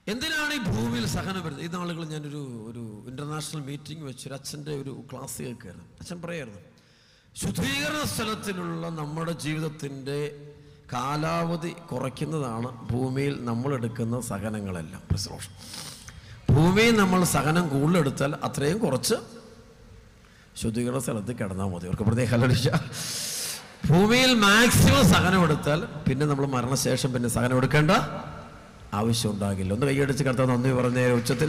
എന്തിനാണ് ഈ ഭൂമിയിൽ സഹനം വരുന്നത് ഈ നാളുകൾ ഞാനൊരു ഒരു ഇന്റർനാഷണൽ മീറ്റിംഗ് വെച്ച് ഒരു അച്ഛൻ്റെ ഒരു ക്ലാസ് കേൾക്കുകയായിരുന്നു അച്ഛൻ പറയായിരുന്നു ശുദ്ധീകരണ സ്ഥലത്തിലുള്ള നമ്മുടെ ജീവിതത്തിൻ്റെ കാലാവധി കുറയ്ക്കുന്നതാണ് ഭൂമിയിൽ നമ്മൾ എടുക്കുന്ന സഹനങ്ങളെല്ലാം പ്രസവോഷം ഭൂമിയിൽ നമ്മൾ സഹനം കൂടുതലെടുത്താൽ അത്രയും കുറച്ച് ശുദ്ധീകരണ സ്ഥലത്ത് കിടന്നാൽ മതി അവർക്ക് പ്രത്യേക ഹലടിച്ച ഭൂമിയിൽ മാക്സിമം സഹനം എടുത്താൽ പിന്നെ നമ്മൾ മരണശേഷം പിന്നെ സഹനം എടുക്കേണ്ട ആവശ്യം ഉണ്ടാകില്ല ഒന്ന് കൈയടിച്ച് കിടത്താൻ നന്ദി പറഞ്ഞ ഉച്ചത്തിൽ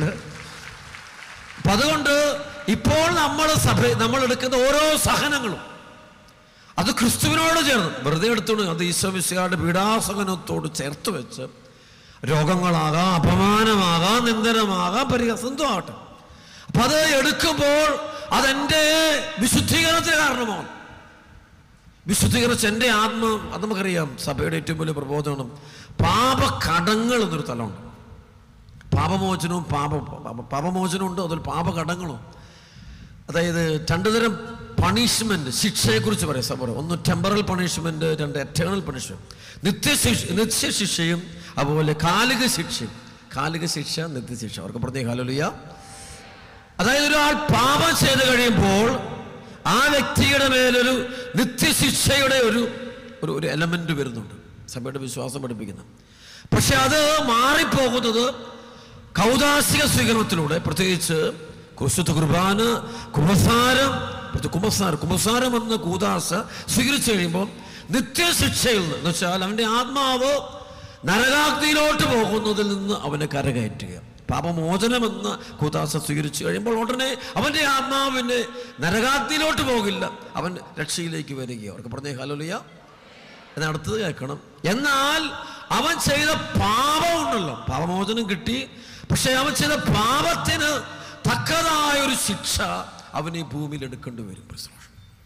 അപ്പൊ അതുകൊണ്ട് ഇപ്പോൾ നമ്മൾ സഭ നമ്മൾ എടുക്കുന്ന ഓരോ സഹനങ്ങളും അത് ക്രിസ്തുവിനോട് ചേർന്ന് വെറുതെ എടുത്തോണ്ട് അത് ഈശോമിശിയുടെ പീഡാസഹനത്തോട് ചേർത്ത് വെച്ച് രോഗങ്ങളാകാം അപമാനമാകാം നിന്ദനമാകാം പരിഹസന്തം ആകട്ടെ അപ്പൊ അത് എടുക്കുമ്പോൾ അതെന്റെ വിശുദ്ധീകരണത്തിന് കാരണമാണ് വിശുദ്ധീകരിച്ച് എൻ്റെ ആത്മ അത് നമുക്കറിയാം സഭയുടെ ഏറ്റവും വലിയ പ്രബോധനം പാപകടങ്ങൾ എന്നൊരു തലമുണ്ട് പാപമോചനവും പാപ പാപ- പാപമോചനവും ഉണ്ട് അതിൽ പാപകടങ്ങളും അതായത് രണ്ടു തരം പണിഷ്മെന്റ് ശിക്ഷയെക്കുറിച്ച് പറയാം സഭ പറയും. ഒന്ന് ടെമ്പറൽ പണിഷ്മെന്റ് രണ്ട് എറ്റേണൽ പണിഷ്മെന്റ് നിത്യശിക്ഷ നിത്യശിക്ഷയും അതുപോലെ കാലിക ശിക്ഷയും കാലിക ശിക്ഷ നിത്യശിക്ഷ അവർക്ക് പ്രത്യേക ഹാലലിയ അതായത് ഒരാൾ പാപം ചെയ്ത് കഴിയുമ്പോൾ ആ വ്യക്തിയുടെ മേലൊരു നിത്യശിക്ഷയുടെ ഒരു ഒരു ഒരു എലമെന്റ് വരുന്നുണ്ട് സഭയുടെ വിശ്വാസം പഠിപ്പിക്കുന്ന പക്ഷെ അത് മാറിപ്പോകുന്നത് കൗതാസിക സ്വീകരണത്തിലൂടെ പ്രത്യേകിച്ച് കുശുദ്ധ കുർബാന കുമസാരം പ്രത്യേക കുമസാരം കുമസാരം എന്ന കൂതാശ സ്വീകരിച്ചു കഴിയുമ്പോൾ നിത്യശിക്ഷയിൽ നിന്ന് എന്ന് വെച്ചാൽ അവൻ്റെ ആത്മാവ് നരകാഗ്നിയിലോട്ട് പോകുന്നതിൽ നിന്ന് അവനെ കരകയറ്റുക പാപമോചനമെന്ന കൂതാശ സ്വീകരിച്ചു കഴിയുമ്പോൾ ഉടനെ അവൻ്റെ ആത്മാവിനെ നരകാഗ്നിയിലോട്ട് പോകില്ല അവൻ രക്ഷയിലേക്ക് വരിക അവർക്ക് പറഞ്ഞേ ഹലോലിയ എന്ന് അടുത്തത് കേൾക്കണം എന്നാൽ അവൻ ചെയ്ത പാപം ഉണ്ടല്ലോ പാപമോചനം കിട്ടി പക്ഷെ അവൻ ചെയ്ത പാപത്തിന് തക്കതായ ഒരു ശിക്ഷ അവന് ഈ ഭൂമിയിൽ എടുക്കേണ്ടി വരും പ്രശ്നം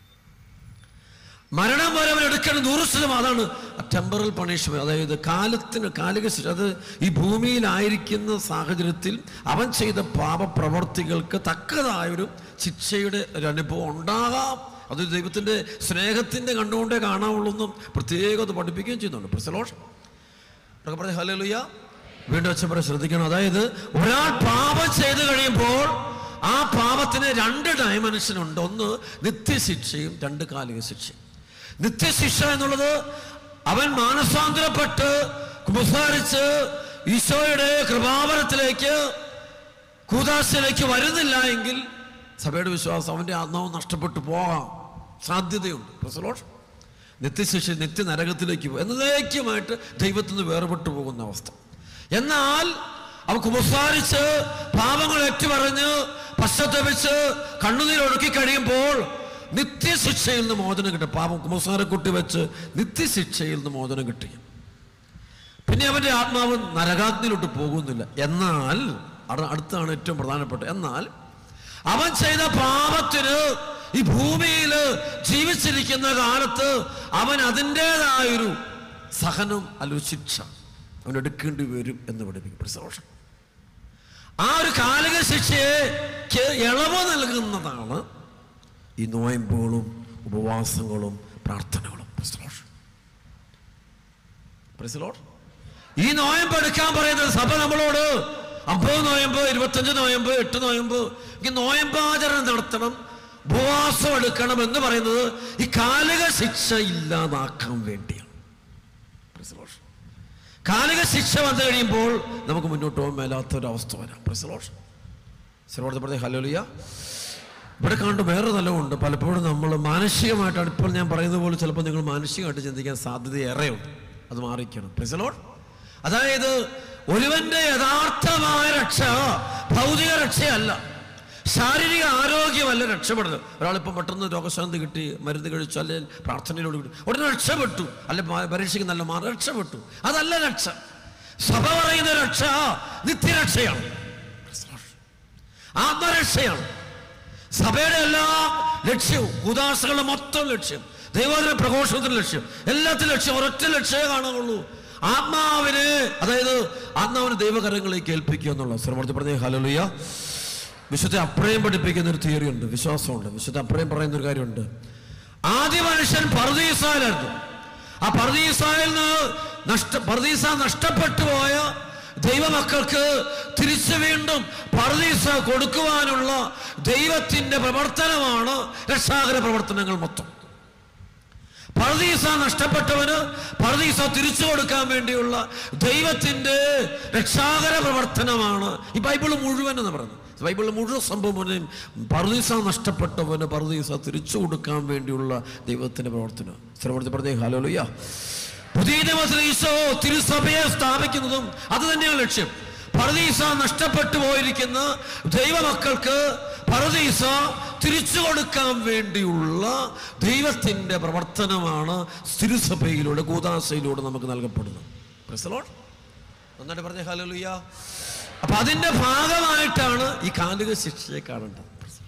മരണം വരെ അവൻ എടുക്കണം നൂറ് ശതമാനം അതാണ് ടെമ്പറൽ പണിഷ്മെന്റ് അതായത് കാലത്തിന് കാലിക ശിക്ഷ അത് ഈ ഭൂമിയിലായിരിക്കുന്ന സാഹചര്യത്തിൽ അവൻ ചെയ്ത പാപപ്രവർത്തികൾക്ക് തക്കതായൊരു ശിക്ഷയുടെ ഒരു അനുഭവം ഉണ്ടാകാം അത് ദൈവത്തിൻ്റെ സ്നേഹത്തിൻ്റെ കണ്ടുകൊണ്ടേ കാണാവുള്ളൂ എന്നും പ്രത്യേകം അത് പഠിപ്പിക്കുകയും ചെയ്യുന്നുണ്ട് പ്രസലോഷം പറഞ്ഞ ഹല്ലേലൂയ വീണ്ടും അച്ഛൻ ശ്രദ്ധിക്കണം അതായത് ഒരാൾ പാപം ചെയ്തു കഴിയുമ്പോൾ ആ പാപത്തിന് രണ്ട് ഡയമെൻഷൻ ഉണ്ട് ഒന്ന് നിത്യശിക്ഷയും രണ്ട് കാലിക ശിക്ഷയും നിത്യശിക്ഷ എന്നുള്ളത് അവൻ മാനസാന്തരപ്പെട്ട് കുമ്പസാരിച്ച് ഈശോയുടെ കൃപാവനത്തിലേക്ക് കൂതാശയിലേക്ക് വരുന്നില്ല എങ്കിൽ സഭയുടെ വിശ്വാസം അവൻ്റെ ആത്മാവ് നഷ്ടപ്പെട്ടു പോകാം സാധ്യതയുണ്ട് പ്രസലോഷ് നിത്യശിക്ഷ നിത്യ നരകത്തിലേക്ക് പോകും എന്നേക്കുമായിട്ട് ദൈവത്തിൽ നിന്ന് വേർപെട്ടു പോകുന്ന അവസ്ഥ എന്നാൽ അവൻ കുമ്പസാരിച്ച് പാപങ്ങൾ ഏറ്റുപറഞ്ഞ് പശ്ചാത്തപിച്ച് കണ്ണുനീരൊഴുക്കി കഴിയുമ്പോൾ നിത്യശിക്ഷയിൽ നിന്ന് മോചനം കിട്ടും പാപം കുമ്പസാരക്കുട്ടി വെച്ച് നിത്യശിക്ഷയിൽ നിന്ന് മോചനം കിട്ടി പിന്നെ അവന്റെ ആത്മാവ് നരകാഗ്നിയിലോട്ട് പോകുന്നില്ല എന്നാൽ അട- അടുത്താണ് ഏറ്റവും പ്രധാനപ്പെട്ട എന്നാൽ അവൻ ചെയ്ത പാപത്തിന് ഈ ഭൂമിയിൽ ജീവിച്ചിരിക്കുന്ന കാലത്ത് അവൻ അതിൻ്റെതായൊരു സഹനം അല്ലൊരു ശിക്ഷ അവൻ എടുക്കേണ്ടി വരും എന്ന് പഠിപ്പിക്കും പ്രസവോഷം ആ ഒരു കാലിക ശിക്ഷയ്ക്ക് ഇളവ് നൽകുന്നതാണ് ഈ നോയമ്പുകളും ഉപവാസങ്ങളും പ്രാർത്ഥനകളും പ്രസവോഷം പ്രൈസലോട്ട് ഈ നോയമ്പ് എടുക്കാൻ പറയുന്നത് സഭ നമ്മളോട് അമ്പത് നോയമ്പ് ഇരുപത്തഞ്ച് നോയമ്പ് എട്ട് നോയമ്പ് ഈ നോയമ്പാചരണം നടത്തണം ഉപവാസം എടുക്കണം എന്ന് പറയുന്നത് ഈ കാലിക ശിക്ഷ ഇല്ലാതാക്കാൻ വേണ്ടിയാണ് പ്രൈസലോട്ട് കാലിക ശിക്ഷ വന്നു കഴിയുമ്പോൾ നമുക്ക് മുന്നോട്ട് പോകാൻ മേലാത്തൊരവസ്ഥ വരാം പ്രൈസലോട്ട് ശ്രമത്തെ പറഞ്ഞ ഹലോലിയ ഇവിടെ കണ്ട് വേറെ തലമുണ്ട് പലപ്പോഴും നമ്മൾ മാനസികമായിട്ടാണ് ഇപ്പോൾ ഞാൻ പറയുന്നത് പോലെ ചിലപ്പോൾ നിങ്ങൾ മാനസികമായിട്ട് ചിന്തിക്കാൻ സാധ്യത ഏറെയുണ്ട് അത് മാറിക്കണം പ്രിസലോട്ട് അതായത് ഒരുവന്റെ യഥാർത്ഥമായ രക്ഷ ഭൗതിക രക്ഷയല്ല ശാരീരിക ആരോഗ്യമല്ല രക്ഷപ്പെടുന്നത് ഒരാളിപ്പോൾ പെട്ടെന്ന് രോഗശാന്തി കിട്ടി മരുന്ന് കഴിച്ചു അല്ലെങ്കിൽ പ്രാർത്ഥനയിലൂടെ കിട്ടി ഉടനെ രക്ഷപ്പെട്ടു അല്ലെ പരീക്ഷയ്ക്ക് നല്ല മാറി രക്ഷപ്പെട്ടു അതല്ല രക്ഷ സഭ പറയുന്ന രക്ഷ നിത്യരക്ഷയാണ് ആത്മരക്ഷയാണ് സഭയുടെ എല്ലാ ലക്ഷ്യവും ഉദാസകളുടെ മൊത്തം ലക്ഷ്യം ദൈവത്തിന്റെ പ്രഘോഷത്തിന്റെ ലക്ഷ്യം എല്ലാത്തിനും ലക്ഷ്യം ഒരൊറ്റ ലക്ഷ്യമേ കാണുകയുള്ളൂ ആത്മാവിനെ അതായത് ആത്മാവിനെ ദൈവകരങ്ങളിലേക്ക് ഏൽപ്പിക്കുക എന്നുള്ള ശ്രമത്തിൽ പറഞ്ഞ ഹലലുയ വിശുദ്ധ അപ്രയം പഠിപ്പിക്കുന്ന ഒരു തിയറി ഉണ്ട് വിശ്വാസമുണ്ട് വിശുദ്ധ അപ്രയം പറയുന്ന ഒരു കാര്യമുണ്ട് ആദ്യ മനുഷ്യൻ പർദീസായിലായിരുന്നു ആ പർദീസായിൽ നിന്ന് നഷ്ട പർദീസ നഷ്ടപ്പെട്ടു പോയ ദൈവമക്കൾക്ക് തിരിച്ചു വീണ്ടും പർദീസ കൊടുക്കുവാനുള്ള ദൈവത്തിന്റെ പ്രവർത്തനമാണ് രക്ഷാകര പ്രവർത്തനങ്ങൾ മൊത്തം പർദീസ നഷ്ടപ്പെട്ടവന് പർദീസ തിരിച്ചു കൊടുക്കാൻ വേണ്ടിയുള്ള ദൈവത്തിന്റെ രക്ഷാകര പ്രവർത്തനമാണ് ഈ ബൈബിൾ മുഴുവൻ എന്ന് പറയുന്നത് ബൈബിളിൽ മുഴുവൻ സംഭവം പർദീസ നഷ്ടപ്പെട്ടവന് പർദീസ തിരിച്ചു കൊടുക്കാൻ വേണ്ടിയുള്ള ദൈവത്തിന്റെ പ്രവർത്തനം ശ്രമത്തിൽ പറഞ്ഞേ ഹാലോലുയ്യ പുതിയ നിയമത്തിൽ ഈശോ തിരുസഭയെ സ്ഥാപിക്കുന്നതും അത് തന്നെയാണ് ലക്ഷ്യം പർദീസ നഷ്ടപ്പെട്ടു പോയിരിക്കുന്ന ദൈവമക്കൾക്ക് പർദീസ തിരിച്ചു കൊടുക്കാൻ വേണ്ടിയുള്ള ദൈവത്തിന്റെ പ്രവർത്തനമാണ് തിരുസഭയിലൂടെ കൂതാശയിലൂടെ നമുക്ക് നൽകപ്പെടുന്നത് Praise the Lord. നന്നായിട്ട് പറഞ്ഞ ഹാലലുയ്യ അപ്പൊ അതിന്റെ ഭാഗമായിട്ടാണ് ഈ കാലിക ശിക്ഷയെ കാണേണ്ടത്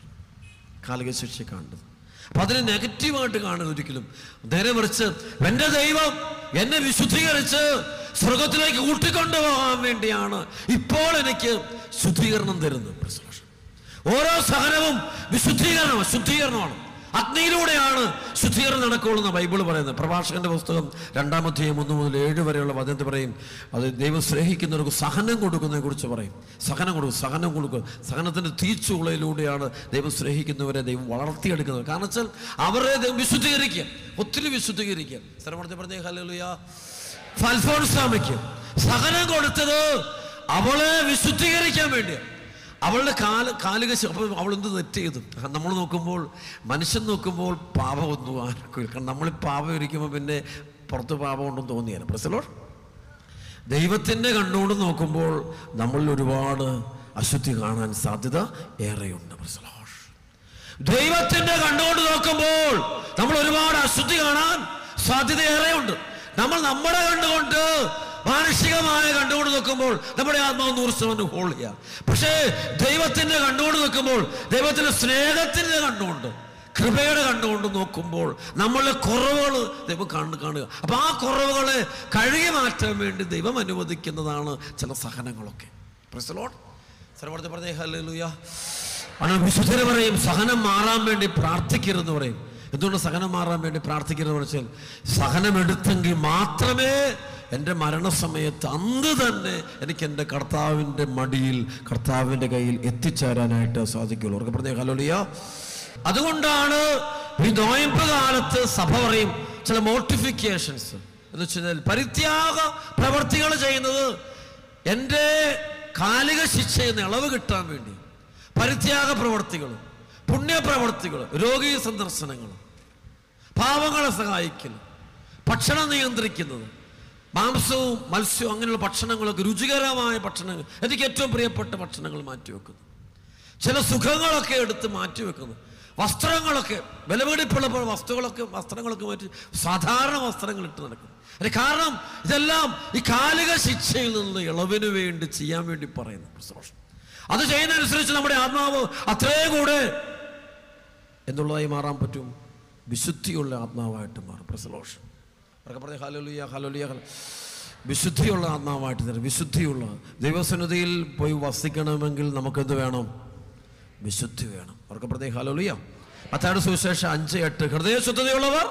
കാലിക ശിക്ഷയെ കാണേണ്ടത് അപ്പൊ അതിനെ നെഗറ്റീവായിട്ട് കാണരുത് ഒരിക്കലും നേരെ മറിച്ച് എന്റെ ദൈവം എന്നെ വിശുദ്ധീകരിച്ച് സ്വർഗത്തിലേക്ക് കൂട്ടിക്കൊണ്ടുപോകാൻ വേണ്ടിയാണ് ഇപ്പോൾ എനിക്ക് ശുദ്ധീകരണം തരുന്നത് Praise the Lord. ഓരോ സഹനവും വിശുദ്ധീകരണമാണ് ശുദ്ധീകരണമാണ് അഗ്നിയിലൂടെയാണ് ശുദ്ധീകരണം നടക്കുള്ളൂ എന്ന് ബൈബിൾ പറയുന്നത് പ്രഭാഷകന്റെ പുസ്തകം രണ്ടാമത്തെയും ഒന്ന് മുതൽ ഏഴ് വരെയുള്ള വചനത്തിൽ പറയും അത് ദൈവം സ്നേഹിക്കുന്നവർക്ക് സഹനം കൊടുക്കുന്നതിനെ കുറിച്ച് പറയും സഹനം കൊടുക്കും സഹനം കൊടുക്കും സഹനത്തിന്റെ തീച്ചുളയിലൂടെയാണ് ദൈവം സ്നേഹിക്കുന്നവരെ ദൈവം വളർത്തിയെടുക്കുന്നത് കാരണം വെച്ചാൽ അവരെ ദൈവം വിശുദ്ധീകരിക്കുക ഒത്തിരി വിശുദ്ധീകരിക്കുക സ്ഥലമടുത്ത് പറഞ്ഞേ ഹല്ലേലൂയ ഫൽഫോൻസാമയ്ക്ക് സഹനം കൊടുത്തത് അവളെ വിശുദ്ധീകരിക്കാൻ വേണ്ടിയാണ് അവളുടെ കാല് കാലുക അപ്പോൾ അവൾ എന്ത് തെറ്റ് ചെയ്തു നമ്മൾ നോക്കുമ്പോൾ മനുഷ്യൻ നോക്കുമ്പോൾ പാപമൊന്നും ആർക്കും കാരണം നമ്മൾ പാപം ഇരിക്കുമ്പോൾ പിന്നെ പുറത്ത് പാപം ഉണ്ടെന്ന് തോന്നിയാണ് പ്രസലോൾ ദൈവത്തിൻ്റെ കണ്ണുകൊണ്ട് നോക്കുമ്പോൾ നമ്മളിൽ ഒരുപാട് അശുദ്ധി കാണാൻ സാധ്യത ഏറെയുണ്ട് പ്രസലോൾ ദൈവത്തിന്റെ കണ്ണുകൊണ്ട് നോക്കുമ്പോൾ നമ്മൾ ഒരുപാട് അശുദ്ധി കാണാൻ സാധ്യത ഏറെയുണ്ട് നമ്മൾ നമ്മുടെ കണ്ടുകൊണ്ട് മാനുഷികമായ കണ്ടുകൊണ്ട് നോക്കുമ്പോൾ നമ്മുടെ ആത്മാവ് നൂറ് ശതമാനം ഹോൾ ചെയ്യാം പക്ഷേ ദൈവത്തിന്റെ കണ്ടുകൊണ്ട് നോക്കുമ്പോൾ ദൈവത്തിന്റെ സ്നേഹത്തിന്റെ കണ്ടുകൊണ്ട് കൃപയുടെ കണ്ടുകൊണ്ട് നോക്കുമ്പോൾ നമ്മളെ കുറവുകൾ ദൈവം കണ്ടു കാണുക അപ്പൊ ആ കുറവുകളെ കഴുകി മാറ്റാൻ വേണ്ടി ദൈവം അനുവദിക്കുന്നതാണ് ചില സഹനങ്ങളൊക്കെ പ്രസലോട്ട് സർവടത്തെ പറഞ്ഞേ ഹല്ലേലൂയ ആണ് വിശുദ്ധര് പറയും സഹനം മാറാൻ വേണ്ടി പ്രാർത്ഥിക്കരുതെന്ന് പറയും എന്തുകൊണ്ട് സഹനം മാറാൻ വേണ്ടി പ്രാർത്ഥിക്കരുതെന്ന് വെച്ചാൽ സഹനം എടുത്തെങ്കിൽ മാത്രമേ എൻ്റെ മരണസമയത്ത് അന്ന് തന്നെ എനിക്ക് എൻ്റെ കർത്താവിൻ്റെ മടിയിൽ കർത്താവിൻ്റെ കയ്യിൽ എത്തിച്ചേരാനായിട്ട് സാധിക്കുള്ളൂ അവർക്ക് പറഞ്ഞ ഹലോലിയ അതുകൊണ്ടാണ് ഈ നോയമ്പ് കാലത്ത് സഭ പറയും ചില മോട്ടിഫിക്കേഷൻസ് എന്ന് വെച്ചാൽ പരിത്യാഗ പ്രവർത്തികൾ ചെയ്യുന്നത് എൻ്റെ കാലിക ശിക്ഷയിൽ നിന്ന് ഇളവ് കിട്ടാൻ വേണ്ടി പരിത്യാഗ പ്രവർത്തികൾ പുണ്യപ്രവർത്തികൾ രോഗീ സന്ദർശനങ്ങൾ പാവങ്ങളെ സഹായിക്കൽ ഭക്ഷണം നിയന്ത്രിക്കുന്നത് മാംസവും മത്സ്യവും അങ്ങനെയുള്ള ഭക്ഷണങ്ങളൊക്കെ രുചികരമായ ഭക്ഷണങ്ങൾ എനിക്ക് ഏറ്റവും പ്രിയപ്പെട്ട ഭക്ഷണങ്ങൾ മാറ്റിവെക്കുന്നു ചില സുഖങ്ങളൊക്കെ എടുത്ത് മാറ്റിവെക്കുന്നു വസ്ത്രങ്ങളൊക്കെ വിലപിടിപ്പുള്ള വസ്തുക്കളൊക്കെ വസ്ത്രങ്ങളൊക്കെ മാറ്റി സാധാരണ വസ്ത്രങ്ങൾ ഇട്ട് നടക്കും അതിന് കാരണം ഇതെല്ലാം ഈ കാലിക ശിക്ഷയിൽ നിന്ന് ഇളവിന് വേണ്ടി ചെയ്യാൻ വേണ്ടി പറയുന്നു പ്രസവം അത് ചെയ്യുന്നതനുസരിച്ച് നമ്മുടെ ആത്മാവ് അത്രയും കൂടെ എന്നുള്ളതായി മാറാൻ പറ്റും വിശുദ്ധിയുള്ള ആത്മാവായിട്ട് മാറും പ്രസലോഷൻ അവർക്ക് പറഞ്ഞ ഹലോലിയ ഹലോലിയ ഹല വിശുദ്ധിയുള്ള ആത്മാവായിട്ട് തരും വിശുദ്ധിയുള്ള ദൈവസന്നിധിയിൽ പോയി വസിക്കണമെങ്കിൽ നമുക്കെന്ത് വേണം വിശുദ്ധി വേണം അവർക്ക് പറഞ്ഞ ഹലോലിയ അത്താട് സുവിശേഷം അഞ്ച് എട്ട് ഹൃദയശുദ്ധതയുള്ളവർ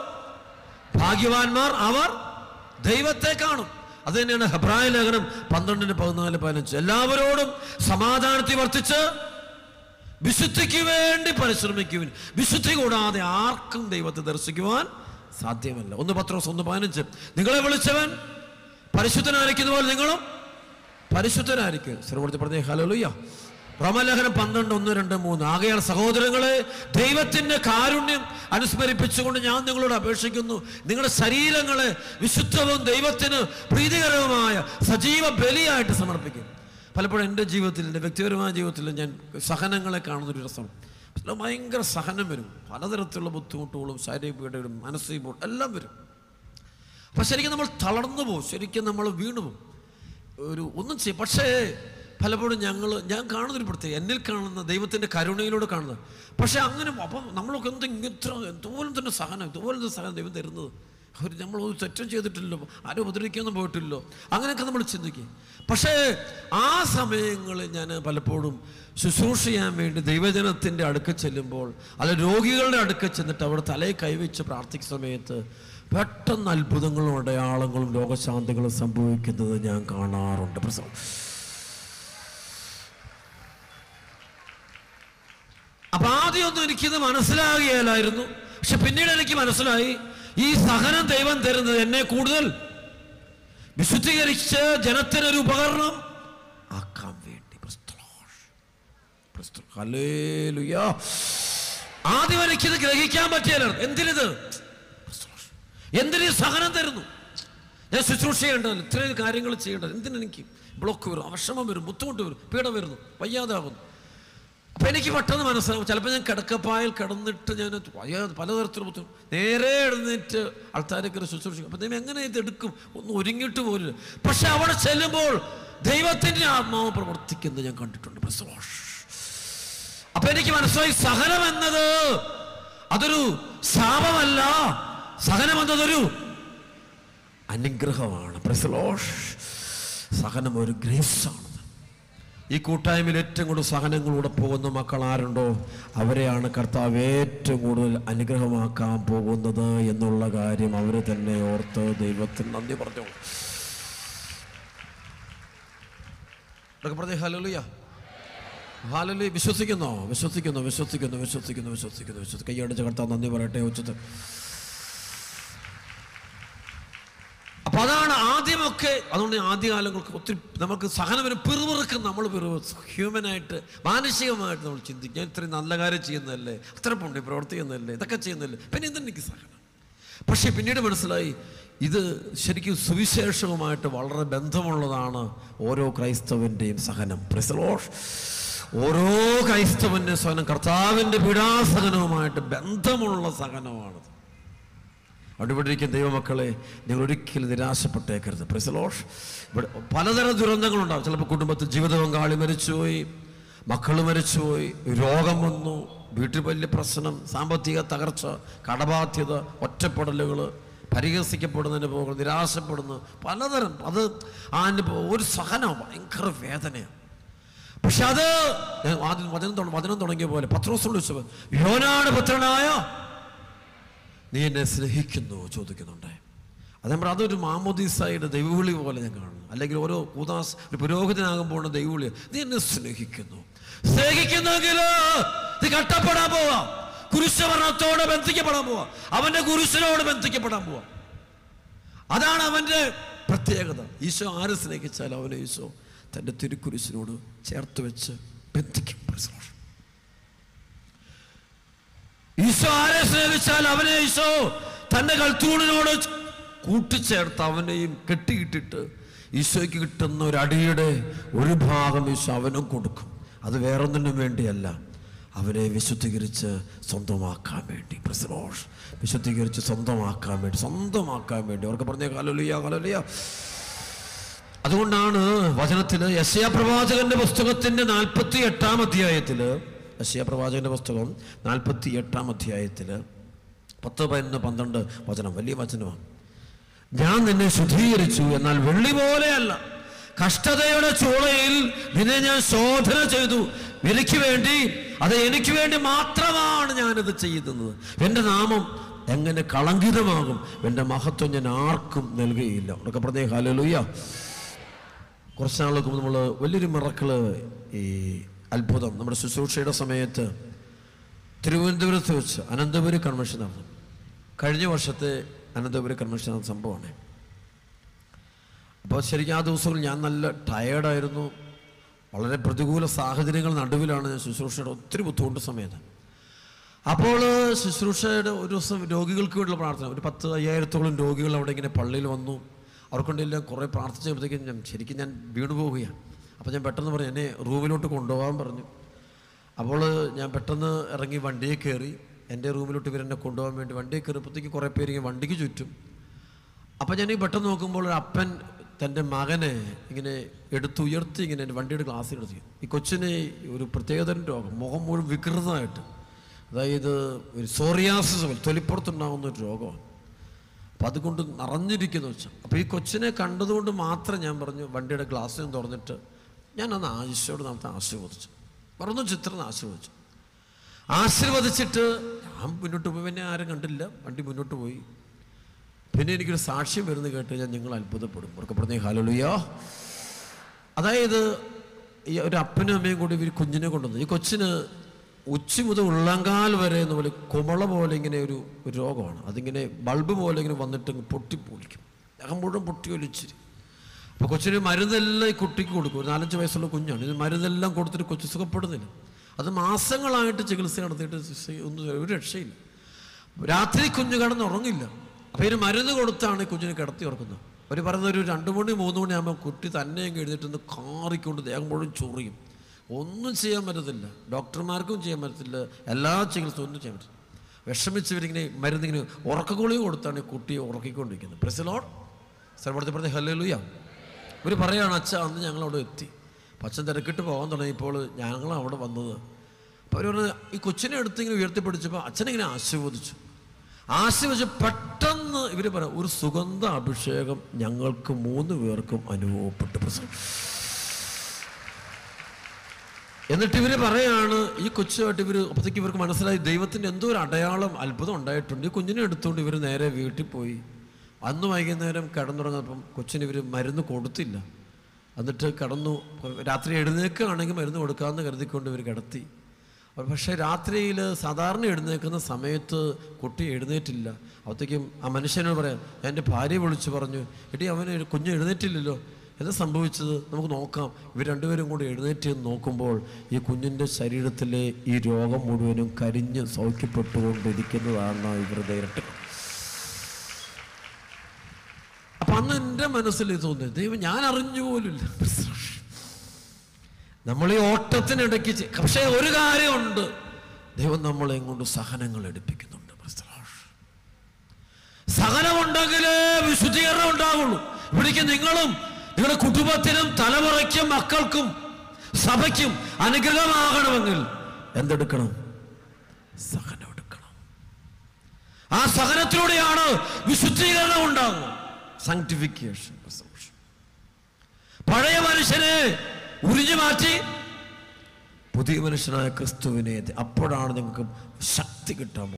ഭാഗ്യവാന്മാർ അവർ ദൈവത്തെ കാണും അത് തന്നെയാണ് ഹെബ്രായ ലേഖനം പന്ത്രണ്ടിന് പതിനാല് പതിനഞ്ച് എല്ലാവരോടും സമാധാനത്തിൽ വർത്തിച്ച് വിശുദ്ധിക്ക് വേണ്ടി പരിശ്രമിക്കുവിൻ വിശുദ്ധി കൂടാതെ ആർക്കും ദൈവത്തെ ദർശിക്കുവാൻ സാധ്യമല്ല ഒന്ന് പത്രോസ് ഒന്ന് പതിനഞ്ച് നിങ്ങളെ വിളിച്ചവൻ പരിശുദ്ധനായിരിക്കുന്ന പോലെ നിങ്ങളും പരിശുദ്ധനായിരിക്കും സർവോടത്തി പറഞ്ഞേ ഹലോലുയ്യ റോമലേഖനം പന്ത്രണ്ട് ഒന്ന് രണ്ട് മൂന്ന് ആകയാൽ സഹോദരങ്ങളെ ദൈവത്തിന്റെ കാരുണ്യം അനുസ്മരിപ്പിച്ചുകൊണ്ട് ഞാൻ നിങ്ങളോട് അപേക്ഷിക്കുന്നു നിങ്ങളുടെ ശരീരങ്ങളെ വിശുദ്ധവും ദൈവത്തിന് പ്രീതികരവുമായ സജീവ ബലിയായിട്ട് സമർപ്പിക്കും പലപ്പോഴും എൻ്റെ ജീവിതത്തിൽ എൻ്റെ വ്യക്തിപരമായ ജീവിതത്തിൽ ഞാൻ സഹനങ്ങളെ കാണുന്നൊരു രസമാണ് ചില ഭയങ്കര സഹനം വരും പലതരത്തിലുള്ള ബുദ്ധിമുട്ടുകളും ശാരീരിക പീഡകളും മാനസിക ബുദ്ധിമുട്ടും എല്ലാം വരും അപ്പം ശരിക്കും നമ്മൾ തളർന്നു പോകും ശരിക്കും നമ്മൾ വീണു പോകും ഒരു ഒന്നും ചെയ്യും പക്ഷേ പലപ്പോഴും ഞങ്ങൾ ഞാൻ കാണുന്നൊരു പ്രത്യേകം എന്നിൽ കാണുന്ന ദൈവത്തിൻ്റെ കരുണയിലൂടെ കാണുന്നത് പക്ഷേ അങ്ങനെ അപ്പം നമ്മളൊക്കെ എന്ത് ഇത്ര എന്തോലും തന്നെ സഹനം ഇതുപോലെ സഹനം ദൈവം തരുന്നത് അവർ നമ്മൾ ഒരു തെറ്റും ചെയ്തിട്ടില്ലല്ലോ ആരും ഉപദ്രവിക്കൊന്നും പോയിട്ടില്ലോ അങ്ങനെയൊക്കെ നമ്മൾ ചിന്തിക്കും പക്ഷേ ആ സമയങ്ങളിൽ ഞാൻ പലപ്പോഴും ശുശ്രൂഷ ചെയ്യാൻ വേണ്ടി ദൈവജനത്തിൻ്റെ അടുക്ക ചെല്ലുമ്പോൾ അല്ല രോഗികളുടെ അടുക്ക ചെന്നിട്ട് അവിടെ തലയിൽ കൈവച്ച് പ്രാർത്ഥിക്കുന്ന സമയത്ത് പെട്ടെന്ന് അത്ഭുതങ്ങളും അടയാളങ്ങളും രോഗശാന്തികളും സംഭവിക്കുന്നത് ഞാൻ കാണാറുണ്ട് പ്രസവം അപ്പൊ ആദ്യമൊന്നും എനിക്കിത് മനസ്സിലാകുകയില്ലായിരുന്നു പക്ഷെ പിന്നീട് എനിക്ക് മനസ്സിലായി ഈ സഹനം ദൈവം തരുന്നത് എന്നെ കൂടുതൽ വിശുദ്ധീകരിച്ച് ജനത്തിനൊരു ഉപകരണം ആക്കാൻ വേണ്ടി Praise the Lord. Praise the Lord. Hallelujah. ആദ്യം എനിക്കിത് ഗ്രഹിക്കാൻ പറ്റിയല്ല എന്തിനിത് Praise the Lord. എന്തിനീ സഹനം തരുന്നു ഞാൻ ശുശ്രൂഷ ചെയ്യേണ്ടത് ഇത്രയും കാര്യങ്ങൾ ചെയ്യേണ്ടത് എന്തിനെനിക്ക് ബ്ലോക്ക് വരും അവിഷമം വരും ബുദ്ധിമുട്ട് വരും പീഡ വരുന്നു വയ്യാതാകുന്നു അപ്പൊ എനിക്ക് പെട്ടെന്ന് മനസ്സിലാവും ചിലപ്പോൾ ഞാൻ കിടക്കപ്പായിൽ കിടന്നിട്ട് ഞാൻ വയ്യാ പലതരത്തിലും ബുദ്ധിമുട്ട് നേരെ എഴുന്നേറ്റ് ആൾക്കാരൊക്കെ ശുശ്രൂഷിക്കും അപ്പൊ ദൈവം എങ്ങനെ ഇത് എടുക്കും ഒന്നും ഒരുങ്ങിയിട്ട് പോരില്ല പക്ഷെ അവിടെ ചെല്ലുമ്പോൾ ദൈവത്തിന്റെ ആത്മാവ് പ്രവർത്തിക്കുന്നത് ഞാൻ കണ്ടിട്ടുണ്ട് Praise the Lord. അപ്പൊ എനിക്ക് മനസ്സിലായി സഹനം എന്നത് അതൊരു ശാപമല്ല സഹനം എന്നതൊരു അനുഗ്രഹമാണ് Praise the Lord. സഹനം ഒരു ഗ്രേസാണ് ഈ കൂട്ടായ്മയിൽ ഏറ്റവും കൂടുതൽ സഹനങ്ങളിലൂടെ പോകുന്ന മക്കൾ ആരുണ്ടോ അവരെയാണ് കർത്താവ് ഏറ്റവും കൂടുതൽ അനുഗ്രഹമാക്കാൻ പോകുന്നത് എന്നുള്ള കാര്യം അവർ തന്നെ ഓർത്ത് ദൈവത്തിന് നന്ദി പറഞ്ഞു ഇതൊക്കെ പറഞ്ഞേ ഹലോലിയ ഹാലലി വിശ്വസിക്കുന്നോ വിശ്വസിക്കുന്നു വിശ്വസിക്കുന്നു വിശ്വസിക്കുന്നു വിശ്വസിക്കുന്നു വിശ്വസിക്കുന്നു കൈയടിച്ച കർത്താവ് നന്ദി പറയട്ടെ ഉച്ചത്ത് അപ്പൊ അതാണ് ആദ്യമൊക്കെ അതുകൊണ്ട് ആദ്യകാലങ്ങൾക്ക് ഒത്തിരി നമുക്ക് സഹനവന് പിറുപിറുക്കും നമ്മൾ പിറുവ് ഹ്യൂമനായിട്ട് മാനസികമായിട്ട് നമ്മൾ ചിന്തിക്കും ഞാൻ ഇത്രയും നല്ല കാര്യം ചെയ്യുന്നതല്ലേ അത്ര പുണ്യ പ്രവർത്തിക്കുന്നതല്ലേ ഇതൊക്കെ ചെയ്യുന്നതല്ലേ പിന്നെ എന്തെനിക്ക് സഹനം പക്ഷേ പിന്നീട് മനസ്സിലായി ഇത് ശരിക്കും സുവിശേഷവുമായിട്ട് വളരെ ബന്ധമുള്ളതാണ് ഓരോ ക്രൈസ്തവൻ്റെയും സഹനം പ്രസലോഷ് ഓരോ ക്രൈസ്തവൻ്റെ സഹനം കർത്താവിൻ്റെ പീഡാസഹനവുമായിട്ട് ബന്ധമുള്ള സഹനമാണത് അവിടെ ഇവിടെ ഇരിക്കുന്ന ദൈവമക്കളെ നിങ്ങൾ ഒരിക്കലും നിരാശപ്പെട്ടേക്കരുത് പ്രസലോഷ് ഇവിടെ പലതരം ദുരന്തങ്ങളുണ്ടാവും ചിലപ്പോൾ കുടുംബത്തിൽ ജീവിത പങ്കാളി മരിച്ചുപോയി മക്കൾ മരിച്ചുപോയി രോഗം വന്നു വീട്ടിൽ വലിയ പ്രശ്നം സാമ്പത്തിക തകർച്ച കടബാധ്യത ഒറ്റപ്പെടലുകൾ പരിഹസിക്കപ്പെടുന്നതിന് പോകുന്നു നിരാശപ്പെടുന്നു പലതരം അത് ആ അനുഭവം ഒരു സഹനം ഭയങ്കര വേദനയാണ് പക്ഷെ അത് ഞാൻ ആദ്യം വചനം തുട- വചനം തുടങ്ങിയ പോലെ പത്രോസ് വിളിച്ചത് യോനാട് പുത്രനായ നീ എന്നെ സ്നേഹിക്കുന്നു ചോദിക്കുന്നുണ്ട് അത് നമ്മൾ അതൊരു മാമോദീസായുടെ ദൈവവിളി പോലെ ഞാൻ കാണുന്നു അല്ലെങ്കിൽ ഓരോ ഉദാസ് ഒരു പുരോഹിതനാകുമ്പോൾ ദൈവവിളി നീ എന്നെ സ്നേഹിക്കുന്നു സ്നേഹിക്കുന്നെങ്കിൽ നീ കട്ടപ്പെടാൻ പോവാ കുരിശഭരണത്തോടെ ബന്ധിക്കപ്പെടാൻ പോവാ അവന്റെ കുരിശിനോട് ബന്ധിക്കപ്പെടാൻ പോവാ അതാണ് അവന്റെ പ്രത്യേകത ഈശോ ആരെ സ്നേഹിച്ചാൽ അവനെ ഈശോ തൻ്റെ തിരുക്കുരിശിനോട് ചേർത്ത് വെച്ച് ബന്ധിക്കും പ്രസവം ഈശോ ആരെ സ്നേഹിച്ചാൽ അവനെ ഈശോ തന്റെ കൽത്തൂണിനോട് കൂട്ടിച്ചേർത്ത് അവനെയും കെട്ടിയിട്ടിട്ട് ഈശോയ്ക്ക് കിട്ടുന്ന ഒരു അടിയുടെ ഒരു ഭാഗം ഈശോ അവനും കൊടുക്കും അത് വേറൊന്നിനും വേണ്ടിയല്ല അവനെ വിശുദ്ധീകരിച്ച് സ്വന്തമാക്കാൻ വേണ്ടി പ്രസരോഷ് വിശുദ്ധീകരിച്ച് സ്വന്തമാക്കാൻ വേണ്ടി സ്വന്തമാക്കാൻ വേണ്ടി അവർക്ക് പറഞ്ഞ കാലോലിയ കാലോലിയ അതുകൊണ്ടാണ് വചനത്തിൽ യശയ പ്രവാചകന്റെ പുസ്തകത്തിന്റെ നാൽപ്പത്തി എട്ടാം അധ്യായത്തിൽ യശയ പ്രവാചകന്റെ പുസ്തകം നാൽപ്പത്തി എട്ടാം അധ്യായത്തിൽ പത്ത് പതിനൊന്ന് പന്ത്രണ്ട് വചനം വലിയ വചനമാണ് ഞാൻ നിന്നെ ശുദ്ധീകരിച്ചു എന്നാൽ വെള്ളി പോലെയല്ല കഷ്ടതയുടെ ചൂളയിൽ നിന്നെ ഞാൻ ശോധന ചെയ്തു എനിക്ക് വേണ്ടി അത് എനിക്ക് വേണ്ടി മാത്രമാണ് ഞാനിത് ചെയ്യുന്നത് എൻ്റെ നാമം എങ്ങനെ കളങ്കിതമാകും എൻ്റെ മഹത്വം ഞാൻ ആർക്കും നൽകുകയില്ല ഉറക്കെ പറഞ്ഞേ ഹാലലുയ്യ കുറച്ച് നാൾക്ക് നമ്മൾ വലിയൊരു മിറക്കള് ഈ അത്ഭുതം നമ്മുടെ ശുശ്രൂഷയുടെ സമയത്ത് തിരുവനന്തപുരത്ത് വെച്ച് അനന്തപുരി കൺവെൻഷൻ നടന്നു കഴിഞ്ഞ വർഷത്തെ അനന്തപുരി കൺവെൻഷൻ നടന്ന സംഭവമാണ് അപ്പോൾ ശരിക്കും ആ ദിവസങ്ങളിൽ ഞാൻ നല്ല ടയേർഡായിരുന്നു വളരെ പ്രതികൂല സാഹചര്യങ്ങൾ നടുവിലാണ് ഞാൻ ശുശ്രൂഷയുടെ ഒത്തിരി ബുദ്ധിമുട്ട് സമയത്ത് അപ്പോൾ ശുശ്രൂഷയുടെ ഒരു ദിവസം രോഗികൾക്ക് വേണ്ടിയുള്ള പ്രാർത്ഥന ഒരു പത്ത് അയ്യായിരത്തോളം രോഗികൾ അവിടെ ഇങ്ങനെ പള്ളിയിൽ വന്നു അവർക്കൊണ്ടെല്ലാം കുറേ പ്രാർത്ഥിച്ചപ്പോഴത്തേക്കും ഞാൻ ശരിക്കും ഞാൻ വീണു പോവുകയാണ് അപ്പോൾ ഞാൻ പെട്ടെന്ന് പറഞ്ഞു എന്നെ റൂമിലോട്ട് കൊണ്ടുപോകാൻ പറഞ്ഞു അപ്പോൾ ഞാൻ പെട്ടെന്ന് ഇറങ്ങി വണ്ടിയിൽ കയറി എൻ്റെ റൂമിലോട്ട് ഇവരെന്നെ കൊണ്ടുപോകാൻ വേണ്ടി വണ്ടിയിൽ കയറിയപ്പോഴത്തേക്ക് കുറേ പേര് ഇങ്ങനെ വണ്ടിക്ക് ചുറ്റും അപ്പം ഞാൻ ഈ പെട്ടെന്ന് നോക്കുമ്പോൾ ഒരു അപ്പൻ തൻ്റെ മകനെ ഇങ്ങനെ എടുത്തുയർത്തി ഇങ്ങനെ എൻ്റെ വണ്ടിയുടെ ഗ്ലാസ്സിൽ എടുത്തു ഈ കൊച്ചിന് ഒരു പ്രത്യേകതരം രോഗം മുഖം മുഴുവൻ വികൃതമായിട്ട് അതായത് ഒരു സോറിയാസിസ് പോലെ തൊലിപ്പുറത്തുണ്ടാകുന്ന ഒരു രോഗമാണ് അപ്പം അതുകൊണ്ട് നിറഞ്ഞിരിക്കുന്ന വെച്ചാൽ അപ്പോൾ ഈ കൊച്ചിനെ കണ്ടതുകൊണ്ട് മാത്രം ഞാൻ പറഞ്ഞു വണ്ടിയുടെ ഗ്ലാസ് തുറന്നിട്ട് ഞാൻ അന്ന് ആശയോട് നമുക്ക് ആശീർവദിച്ചു പറഞ്ഞു ചിത്രം ആശീർവദിച്ചു ആശീർവദിച്ചിട്ട് ഞാൻ മുന്നോട്ട് പോയി പിന്നെ ആരും കണ്ടില്ല വണ്ടി മുന്നോട്ട് പോയി പിന്നെ എനിക്കൊരു സാക്ഷ്യം വരുന്ന കേട്ട് ഞാൻ നിങ്ങൾ അത്ഭുതപ്പെടും അവർക്ക് പറഞ്ഞേ ഹാലലുയോ അതായത് ഈ ഒരു അപ്പനും അമ്മയും കൂടി ഇവർ കുഞ്ഞിനെ കൊണ്ടുവന്നു ഈ കൊച്ചിന് ഉച്ചി മുതൽ ഉള്ളങ്കാൽ വരെ എന്ന് പോലെ കുമള പോലെ ഇങ്ങനെ ഒരു ഒരു രോഗമാണ് അതിങ്ങനെ ബൾബ് പോലെ ഇങ്ങനെ വന്നിട്ട് അങ്ങ് പൊട്ടിപ്പൊളിക്കും അകം മുഴുവൻ പൊട്ടി ഒലിച്ചിരി അപ്പോൾ കൊച്ചിന് മരുന്നെല്ലാം ഈ കുട്ടിക്ക് കൊടുക്കും ഒരു നാലഞ്ച് വയസ്സുള്ള കുഞ്ഞാണ് ഇത് മരുന്നെല്ലാം കൊടുത്തിട്ട് കൊച്ചു സുഖപ്പെടുന്നില്ല അത് മാസങ്ങളായിട്ട് ചികിത്സ നടത്തിയിട്ട് ശ- ഒന്നും ഒരു രക്ഷയില്ല രാത്രി കുഞ്ഞ് കിടന്നുറങ്ങില്ല അപ്പോൾ ഇതിന് മരുന്ന് കൊടുത്താണ് ഈ കുഞ്ഞിനെ കിടത്തി ഉറക്കുന്നത് അവർ പറയുന്നത് ഒരു രണ്ട് മണി മൂന്ന് മണി ആകുമ്പോൾ കുട്ടി തന്നെ അങ്ങ് എഴുന്നേറ്റ് കാറിക്കൊണ്ട് ദേഹം മുഴുവൻ ചൊറിയും ഒന്നും ചെയ്യാൻ പറ്റത്തില്ല ഡോക്ടർമാർക്കും ചെയ്യാൻ പറ്റത്തില്ല എല്ലാ ചികിത്സ ഒന്നും ചെയ്യാൻ പറ്റില്ല വിഷമിച്ചവരിങ്ങനെ മരുന്നിങ്ങനെ ഉറക്കഗുളിക കൊടുത്താണ് ഈ കുട്ടിയെ ഉറക്കിക്കൊണ്ടിരിക്കുന്നത് പ്രസിലോഡ് സ്ഥലപ്പെടുത്തി പറഞ്ഞ ഹല്ലേലൂയ ഇവർ പറയുകയാണ് അച്ഛ അന്ന് ഞങ്ങൾ അവിടെ എത്തി അപ്പം അച്ഛൻ തിരക്കിട്ട് പോകാൻ തുടങ്ങിയപ്പോൾ ഞങ്ങൾ അവിടെ വന്നത് അപ്പോൾ അവർ പറഞ്ഞു ഈ കൊച്ചിനെ എടുത്ത് ഇങ്ങനെ ഉയർത്തിപ്പിടിച്ചപ്പോൾ അച്ഛനിങ്ങനെ ആശീർവദിച്ചു ആശീർവദിച്ച് പെട്ടെന്ന് ഇവർ പറയാം ഒരു സുഗന്ധ അഭിഷേകം ഞങ്ങൾക്ക് മൂന്ന് പേർക്കും അനുഭവപ്പെട്ടു പ്രസവം എന്നിട്ട് ഇവർ പറയാണ് ഈ കൊച്ചുമായിട്ട് ഇവർ അപ്പോഴത്തേക്ക് ഇവർക്ക് മനസ്സിലായി ദൈവത്തിൻ്റെ എന്തോ ഒരു അടയാളം അത്ഭുതം ഉണ്ടായിട്ടുണ്ട് ഈ കുഞ്ഞിനെ എടുത്തുകൊണ്ട് ഇവർ നേരെ വീട്ടിൽ പോയി അന്ന് വൈകുന്നേരം കിടന്നുറങ്ങുന്നപ്പം കൊച്ചിന് ഇവർ മരുന്ന് കൊടുത്തില്ല എന്നിട്ട് കിടന്നു രാത്രി എഴുന്നേക്കുകയാണെങ്കിൽ മരുന്ന് കൊടുക്കാമെന്ന് കരുതിക്കൊണ്ട് ഇവർ കിടത്തി അപ്പോൾ പക്ഷേ രാത്രിയിൽ സാധാരണ എഴുന്നേൽക്കുന്ന സമയത്ത് കുട്ടി എഴുന്നേറ്റില്ല അപ്പോഴത്തേക്കും ആ മനുഷ്യനോട് പറയാം എൻ്റെ ഭാര്യ വിളിച്ചു പറഞ്ഞു എടി അവന് കുഞ്ഞ് എഴുന്നേറ്റില്ലല്ലോ എന്താ സംഭവിച്ചത് നമുക്ക് നോക്കാം ഇവർ രണ്ടുപേരും കൂടി എഴുന്നേറ്റ് നിന്ന് നോക്കുമ്പോൾ ഈ കുഞ്ഞിൻ്റെ ശരീരത്തിലെ ഈ രോഗം മുഴുവനും കരിഞ്ഞ് സൗഖ്യപ്പെട്ടുകൊണ്ടിരിക്കുന്നതാണ് ഇവരുടെ ഇരട്ട അപ്പം അന്ന് എൻ്റെ മനസ്സിൽ ഇത് തോന്നി ദൈവം ഞാൻ അറിഞ്ഞു പോലുമില്ല നമ്മൾ ഈ ഓട്ടത്തിനിടയ്ക്ക് ചെ- പക്ഷേ ഒരു കാര്യമുണ്ട് ദൈവം നമ്മളെ കൊണ്ട് സഹനങ്ങൾ എടുപ്പിക്കുന്നുണ്ട് സഹനമുണ്ടെങ്കിലേ വിശുദ്ധീകരണം ഉണ്ടാവുള്ളൂ ഇവിടേക്ക് നിങ്ങളും നിങ്ങളുടെ കുടുംബത്തിനും തലമുറയ്ക്കും മക്കൾക്കും സഭയ്ക്കും അനുഗ്രഹമാകണമെങ്കിൽ എന്തെടുക്കണം സഹനം എടുക്കണം ആ സഹനത്തിലൂടെയാണ് വിശുദ്ധീകരണം ഉണ്ടാകുക സാങ്ക്ടിഫിക്കേഷൻ പഴയ മനുഷ്യനെ ഉരിഞ്ഞു മാറ്റി പുതിയ മനുഷ്യനായ ക്രിസ്തുവിനെ അപ്പോഴാണ് നിങ്ങൾക്ക് ശക്തി കിട്ടാൻ